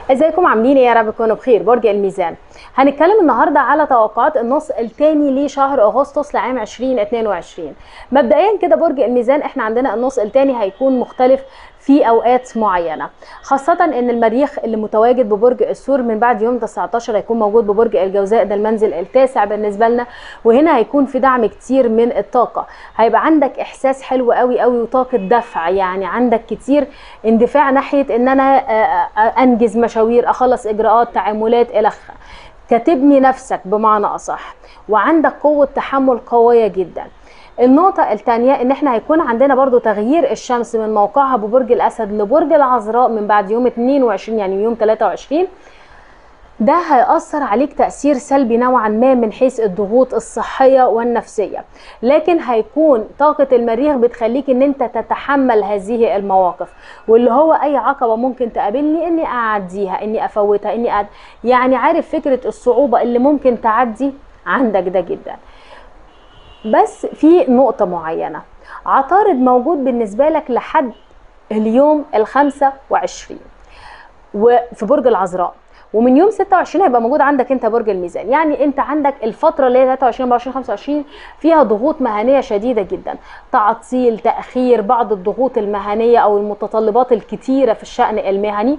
ازيكم عاملين ايه يا رب تكونوا بخير برج الميزان هنتكلم النهارده على توقعات النص الثاني لشهر اغسطس لعام 2022 مبدئيا كده برج الميزان احنا عندنا النص الثاني هيكون مختلف في اوقات معينه خاصه ان المريخ اللي متواجد ببرج الثور من بعد يوم 19 هيكون موجود ببرج الجوزاء ده المنزل التاسع بالنسبه لنا وهنا هيكون في دعم كتير من الطاقه هيبقى عندك احساس حلو قوي قوي وطاقه دفع يعني عندك كتير اندفاع ناحيه ان انا انجز مشاوير اخلص اجراءات تعاملات الى كتبني نفسك بمعنى اصح وعندك قوه تحمل قويه جدا النقطة الثانية ان احنا هيكون عندنا برضو تغيير الشمس من موقعها ببرج الاسد لبرج العذراء من بعد يوم 22 يعني يوم 23 ده هيأثر عليك تأثير سلبي نوعا ما من حيث الضغوط الصحية والنفسية لكن هيكون طاقة المريخ بتخليك ان انت تتحمل هذه المواقف واللي هو اي عقبة ممكن تقابلني اني اعديها اني افوتها اني أعد... يعني عارف فكرة الصعوبة اللي ممكن تعدي عندك ده جدا بس في نقطة معينة عطارد موجود بالنسبة لك لحد اليوم الخمسة وعشرين وفي برج العذراء ومن يوم 26 هيبقى موجود عندك انت برج الميزان يعني انت عندك الفتره اللي هي 23 24 25 فيها ضغوط مهنيه شديده جدا تعطيل تاخير بعض الضغوط المهنيه او المتطلبات الكتيره في الشان المهني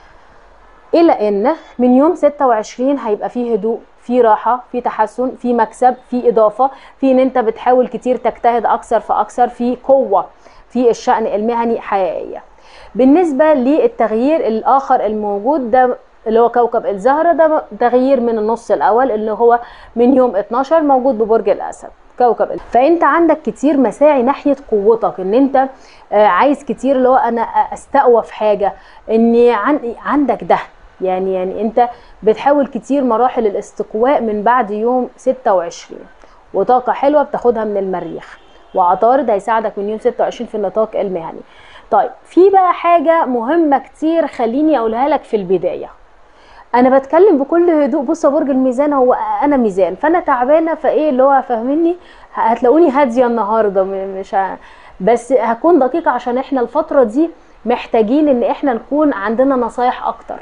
الى ان من يوم 26 هيبقى فيه هدوء في راحه في تحسن في مكسب في اضافه في ان انت بتحاول كتير تجتهد اكثر فاكثر في قوه في الشان المهني حقيقيه بالنسبه للتغيير الاخر الموجود ده اللي هو كوكب الزهرة ده تغيير من النص الأول اللي هو من يوم 12 موجود ببرج الأسد كوكب فانت عندك كتير مساعي ناحيه قوتك ان انت عايز كتير اللي هو انا استقوى في حاجه ان عندك ده يعني يعني انت بتحاول كتير مراحل الاستقواء من بعد يوم 26 وطاقه حلوه بتاخدها من المريخ وعطارد هيساعدك من يوم 26 في النطاق المهني طيب في بقى حاجه مهمه كتير خليني اقولها لك في البدايه انا بتكلم بكل هدوء بص برج الميزان هو انا ميزان فانا تعبانه فايه اللي هو فاهمني هتلاقوني هاديه النهارده مش ه... بس هكون دقيقه عشان احنا الفتره دي محتاجين ان احنا نكون عندنا نصايح اكتر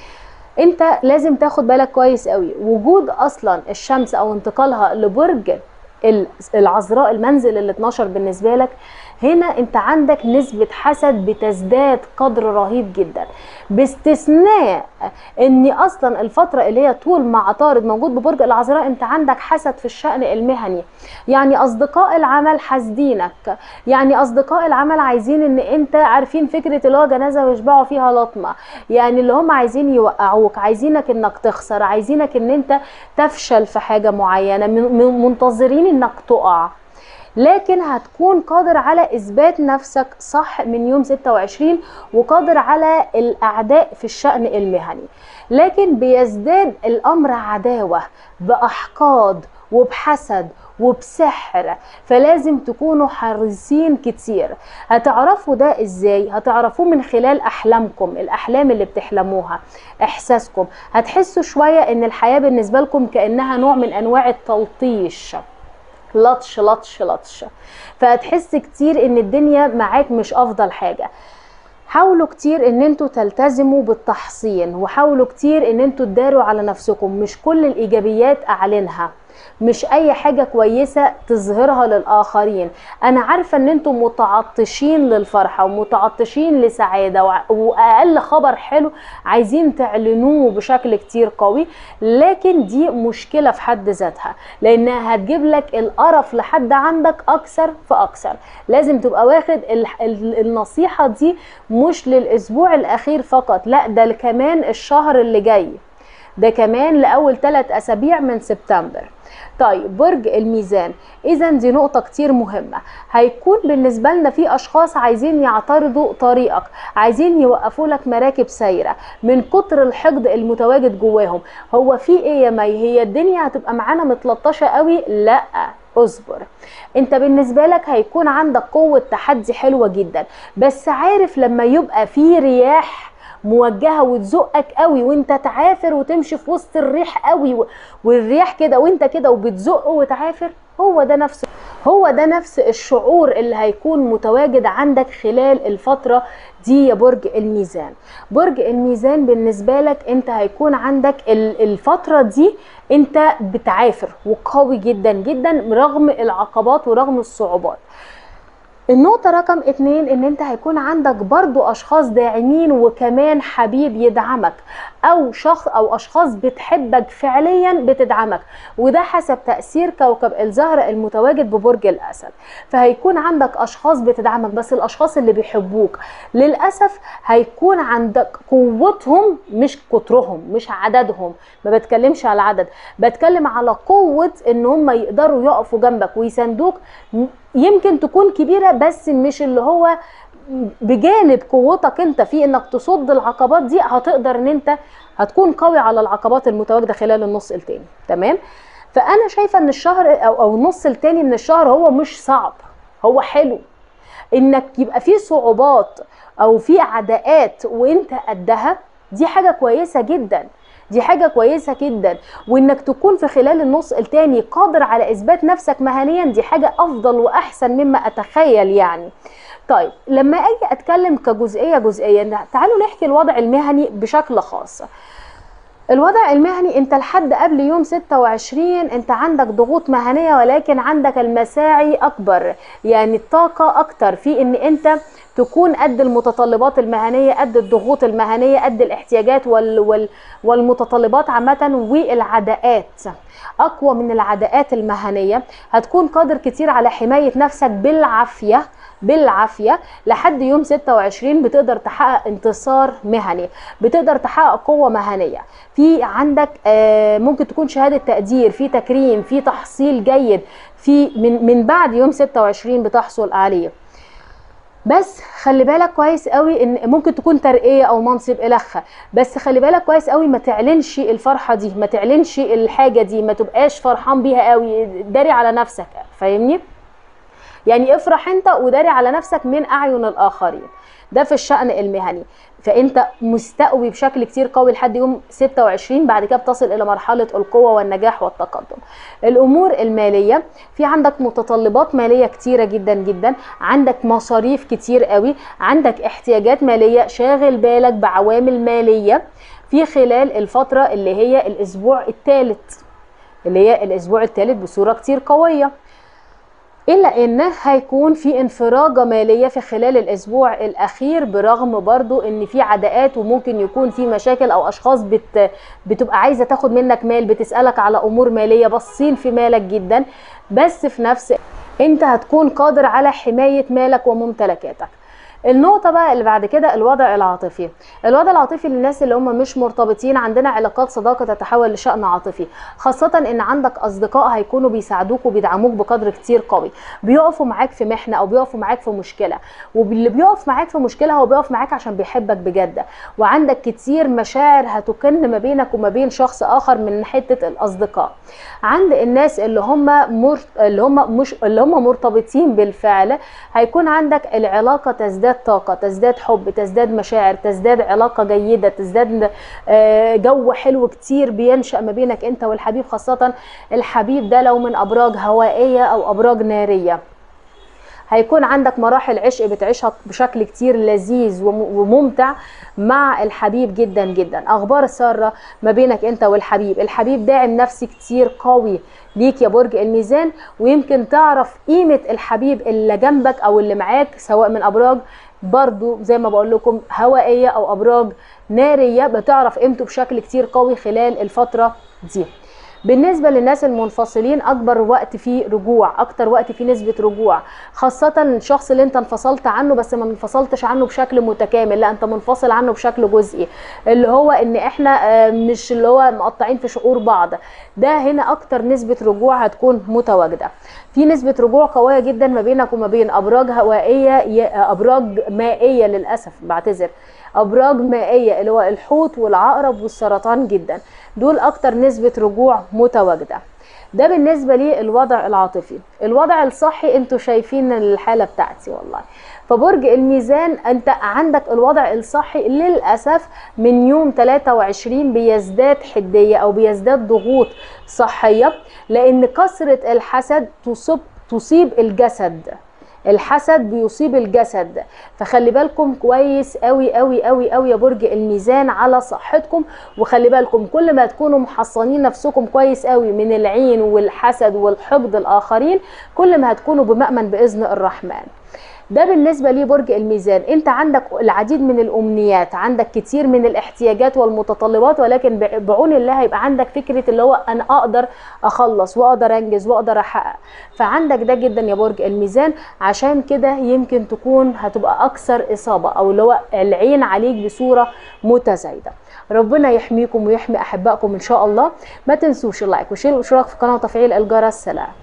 انت لازم تاخد بالك كويس قوي وجود اصلا الشمس او انتقالها لبرج العذراء المنزل ال 12 بالنسبه لك هنا انت عندك نسبة حسد بتزداد قدر رهيب جدا باستثناء ان اصلا الفترة اللي هي طول ما عطارد موجود ببرج العذراء انت عندك حسد في الشأن المهني يعني اصدقاء العمل حاسدينك يعني اصدقاء العمل عايزين ان انت عارفين فكرة اللي هو جنازة ويشبعوا فيها لطمة يعني اللي هم عايزين يوقعوك عايزينك انك تخسر عايزينك ان انت تفشل في حاجة معينة منتظرين انك تقع لكن هتكون قادر على اثبات نفسك صح من يوم 26 وقادر على الاعداء في الشان المهني لكن بيزداد الامر عداوه باحقاد وبحسد وبسحر فلازم تكونوا حريصين كتير هتعرفوا ده ازاي هتعرفوه من خلال احلامكم الاحلام اللي بتحلموها احساسكم هتحسوا شويه ان الحياه بالنسبه لكم كانها نوع من انواع التلطيش لطش لطش لطش فهتحس كتير ان الدنيا معاك مش افضل حاجه حاولوا كتير ان انتوا تلتزموا بالتحصين وحاولوا كتير ان انتوا تداروا على نفسكم مش كل الايجابيات اعلنها مش اي حاجة كويسة تظهرها للاخرين انا عارفة ان انتم متعطشين للفرحة ومتعطشين لسعادة واقل خبر حلو عايزين تعلنوه بشكل كتير قوي لكن دي مشكلة في حد ذاتها لانها هتجيب لك القرف لحد عندك اكثر فاكثر لازم تبقى واخد النصيحة دي مش للاسبوع الاخير فقط لا ده كمان الشهر اللي جاي ده كمان لاول ثلاث اسابيع من سبتمبر طيب برج الميزان اذا دي نقطه كتير مهمه هيكون بالنسبه لنا في اشخاص عايزين يعترضوا طريقك عايزين يوقفوا لك مراكب سايره من كتر الحقد المتواجد جواهم هو في ايه يا مي هي الدنيا هتبقى معانا متلطشه قوي لا اصبر انت بالنسبه لك هيكون عندك قوه تحدي حلوه جدا بس عارف لما يبقى في رياح موجهه وتزقك قوي وانت تعافر وتمشي في وسط الريح قوي والرياح كده وانت كده وبتزق وتعافر هو ده نفسه هو ده نفس الشعور اللي هيكون متواجد عندك خلال الفترة دي يا برج الميزان برج الميزان بالنسبة لك انت هيكون عندك الفترة دي انت بتعافر وقوي جدا جدا رغم العقبات ورغم الصعوبات النقطة رقم اتنين ان انت هيكون عندك برضو اشخاص داعمين وكمان حبيب يدعمك او شخص او اشخاص بتحبك فعليا بتدعمك وده حسب تأثير كوكب الزهرة المتواجد ببرج الاسد فهيكون عندك اشخاص بتدعمك بس الاشخاص اللي بيحبوك للأسف هيكون عندك قوتهم مش كترهم مش عددهم ما بتكلمش على العدد بتكلم على قوة ان هم يقدروا يقفوا جنبك ويساندوك يمكن تكون كبيرة بس مش اللي هو بجانب قوتك انت في انك تصد العقبات دي هتقدر ان انت هتكون قوي على العقبات المتواجده خلال النص التاني تمام فانا شايفه ان الشهر او او النص التاني من الشهر هو مش صعب هو حلو انك يبقى فيه صعوبات او في عداءات وانت قدها دي حاجه كويسه جدا دي حاجه كويسه جدا وانك تكون في خلال النص التاني قادر على اثبات نفسك مهنيا دي حاجه افضل واحسن مما اتخيل يعني طيب لما اجي اتكلم كجزئيه جزئيه تعالوا نحكي الوضع المهني بشكل خاص الوضع المهني انت لحد قبل يوم 26 انت عندك ضغوط مهنيه ولكن عندك المساعي اكبر يعني الطاقه اكتر في ان انت تكون قد المتطلبات المهنيه قد الضغوط المهنيه قد الاحتياجات وال وال والمتطلبات عامه والعداءات اقوى من العداءات المهنيه هتكون قادر كتير على حمايه نفسك بالعافيه بالعافيه لحد يوم 26 بتقدر تحقق انتصار مهني بتقدر تحقق قوه مهنيه في عندك ممكن تكون شهاده تقدير في تكريم في تحصيل جيد في من من بعد يوم 26 بتحصل عليه بس خلي بالك كويس قوي ان ممكن تكون ترقيه او منصب الخ بس خلي بالك كويس قوي ما تعلنش الفرحه دي ما تعلنش الحاجه دي ما تبقاش فرحان بيها قوي داري على نفسك فاهمني يعني افرح انت وداري على نفسك من اعين الاخرين ده في الشأن المهني فانت مستقوي بشكل كتير قوي لحد يوم 26 بعد كده بتصل الى مرحله القوه والنجاح والتقدم الامور الماليه في عندك متطلبات ماليه كتيره جدا جدا عندك مصاريف كتير قوي عندك احتياجات ماليه شاغل بالك بعوامل ماليه في خلال الفتره اللي هي الاسبوع الثالث اللي هي الاسبوع الثالث بصوره كتير قويه الا ان هيكون في انفراجه ماليه في خلال الاسبوع الاخير برغم برضو ان في عداءات وممكن يكون في مشاكل او اشخاص بت بتبقى عايزه تاخد منك مال بتسالك على امور ماليه باصين في مالك جدا بس في نفس انت هتكون قادر على حمايه مالك وممتلكاتك النقطة بقى اللي بعد كده الوضع العاطفي الوضع العاطفي للناس اللي هم مش مرتبطين عندنا علاقات صداقة تتحول لشأن عاطفي خاصة ان عندك اصدقاء هيكونوا بيساعدوك وبيدعموك بقدر كتير قوي بيقفوا معاك في محنة او بيقفوا معاك في مشكلة واللي بيقف معاك في مشكلة هو بيقف معاك عشان بيحبك بجد وعندك كتير مشاعر هتكن ما بينك وما بين شخص اخر من حتة الاصدقاء عند الناس اللي هم مر... اللي هم مش اللي هم مرتبطين بالفعل هيكون عندك العلاقة تزداد تزداد طاقة تزداد حب تزداد مشاعر تزداد علاقة جيدة تزداد جو حلو كتير بينشأ ما بينك انت والحبيب خاصة الحبيب ده لو من أبراج هوائية أو أبراج نارية هيكون عندك مراحل عشق بتعيشها بشكل كتير لذيذ وممتع مع الحبيب جدا جدا اخبار ساره ما بينك انت والحبيب الحبيب داعم نفسي كتير قوي ليك يا برج الميزان ويمكن تعرف قيمه الحبيب اللي جنبك او اللي معاك سواء من ابراج برضو زي ما بقول لكم هوائيه او ابراج ناريه بتعرف قيمته بشكل كتير قوي خلال الفتره دي بالنسبة للناس المنفصلين أكبر وقت فيه رجوع أكتر وقت فيه نسبة رجوع خاصة الشخص اللي أنت انفصلت عنه بس ما انفصلتش عنه بشكل متكامل لا أنت منفصل عنه بشكل جزئي اللي هو إن إحنا مش اللي هو مقطعين في شعور بعض ده هنا أكتر نسبة رجوع هتكون متواجدة في نسبة رجوع قوية جدا ما بينك وما بين أبراج هوائية أبراج مائية للأسف بعتذر ابراج مائيه اللي هو الحوت والعقرب والسرطان جدا دول اكتر نسبه رجوع متواجده ده بالنسبه للوضع العاطفي الوضع الصحي انتوا شايفين الحاله بتاعتي والله فبرج الميزان انت عندك الوضع الصحي للاسف من يوم 23 بيزداد حديه او بيزداد ضغوط صحيه لان كثره الحسد تصيب تصيب الجسد الحسد بيصيب الجسد فخلي بالكم كويس قوي قوي قوي قوي يا برج الميزان على صحتكم وخلي بالكم كل ما تكونوا محصنين نفسكم كويس قوي من العين والحسد والحقد الاخرين كل ما هتكونوا بمأمن باذن الرحمن ده بالنسبة لبرج الميزان انت عندك العديد من الامنيات عندك كتير من الاحتياجات والمتطلبات ولكن بعون الله هيبقى عندك فكرة اللي هو انا اقدر اخلص واقدر انجز واقدر احقق فعندك ده جدا يا برج الميزان عشان كده يمكن تكون هتبقى اكثر اصابة او اللي هو العين عليك بصورة متزايدة ربنا يحميكم ويحمي احبائكم ان شاء الله ما تنسوش اللايك وشير الاشتراك في القناه وتفعيل الجرس سلام